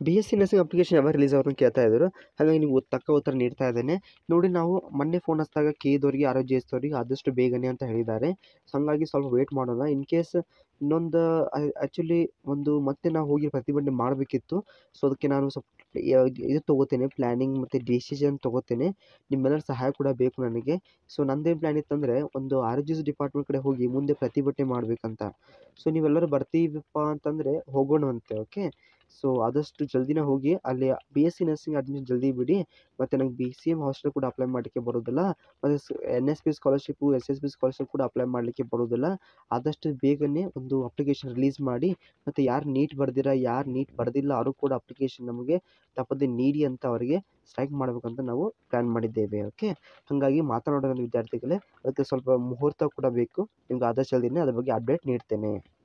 B S C nursing application ಯಾವಾಗ release ಅವ್ರನ್ನ ಕೇಳ್ತಾ ಇದ್ರು ಹಾಗಾಗಿ ನೀವು ತಕ್ಕ ಉತ್ತರ ನೀಡ್ತಾ ಇದ್ದೇನೆ ನೋಡಿ ನಾವು ಮೊನ್ನೆ ಫೋನ್ ಹಚ್ಚಿದಾಗ ಕೆ ದವರಿಗೆ ಆರ್ ಜಿ ಎಸ್ ದವರಿಗೆ ಆದಷ್ಟು ಬೇಗನೆ ಅಂತ ಹೇಳಿದ್ದಾರೆ ಸೊ ಹಾಗಾಗಿ ಸ್ವಲ್ಪ ವೇಟ್ ಮಾಡೋಣ ಇನ್ ಕೇಸ್ ಇನ್ನೊಂದು ಆ್ಯಕ್ಚುಲಿ ಒಂದು ಮತ್ತೆ ನಾವು ಹೋಗಿ ಪ್ರತಿಭಟನೆ ಮಾಡಬೇಕಿತ್ತು ಸೊ ಅದಕ್ಕೆ ನಾನು ಸ್ವಲ್ಪ ಇದು ತೊಗೋತೇನೆ ಪ್ಲ್ಯಾನಿಂಗ್ ಮತ್ತು ಡಿಸಿಷನ್ ತೊಗೋತೇನೆ ನಿಮ್ಮೆಲ್ಲರ ಸಹಾಯ ಕೂಡ ಬೇಕು ನನಗೆ ಸೊ ನಂದೇನು ಪ್ಲ್ಯಾನ್ ಇತ್ತಂದರೆ ಒಂದು ಆರ್ ಜಿ ಎಸ್ ಡಿಪಾರ್ಟ್ಮೆಂಟ್ ಕಡೆ ಹೋಗಿ ಮುಂದೆ ಪ್ರತಿಭಟನೆ ಮಾಡಬೇಕಂತ ಸೊ ನೀವೆಲ್ಲರೂ ಬರ್ತೀವಪ್ಪ ಅಂತಂದರೆ ಹೋಗೋಣವಂತೆ ಓಕೆ ಸೊ ಆದಷ್ಟು ಜಲ್ದಿನೇ ಹೋಗಿ ಅಲ್ಲಿ B S C nursing admission ಜಲ್ದಿ ಬಿಡಿ ಮತ್ತು ನಂಗೆ ಬಿ ಸಿ ಎಮ್ ಹಾಸ್ಟೆಲ್ ಕೂಡ ಅಪ್ಲೈ ಮಾಡಲಿಕ್ಕೆ ಬರೋದಿಲ್ಲ ಮತ್ತು ಸ್ N S P scholarship S S P scholarship ಕೂಡ ಅಪ್ಲೈ ಮಾಡಲಿಕ್ಕೆ ಬರೋದಿಲ್ಲ ಆದಷ್ಟು ಬೇಗನೆ ಒಂದು ಅಪ್ಲಿಕೇಶನ್ ರಿಲೀಸ್ ಮಾಡಿ ಮತ್ತು ಯಾರು ನೀಟ್ ಬರ್ದಿರ ಯಾರು ನೀಟ್ ಬರೆದಿಲ್ಲ ಅವರು ಕೂಡ ಅಪ್ಲಿಕೇಶನ್ ನಮಗೆ ತಪ್ಪದೆ ನೀಡಿ ಅಂತ ಅವರಿಗೆ ಸ್ಟ್ರೈಕ್ ಮಾಡಬೇಕಂತ ನಾವು ಪ್ಲ್ಯಾನ್ ಮಾಡಿದ್ದೇವೆ ಓಕೆ ಹಾಗಾಗಿ ಮಾತನಾಡೋ ವಿದ್ಯಾರ್ಥಿಗಳೇ ಅದಕ್ಕೆ ಸ್ವಲ್ಪ ಮುಹೂರ್ತ ಕೂಡ ಬೇಕು ನಿಮ್ಗೆ ಆದಷ್ಟು ಜಲ್ದಿನೇ ಅದ್ರ ಬಗ್ಗೆ ಅಪ್ಡೇಟ್ ನೀಡ್ತೇನೆ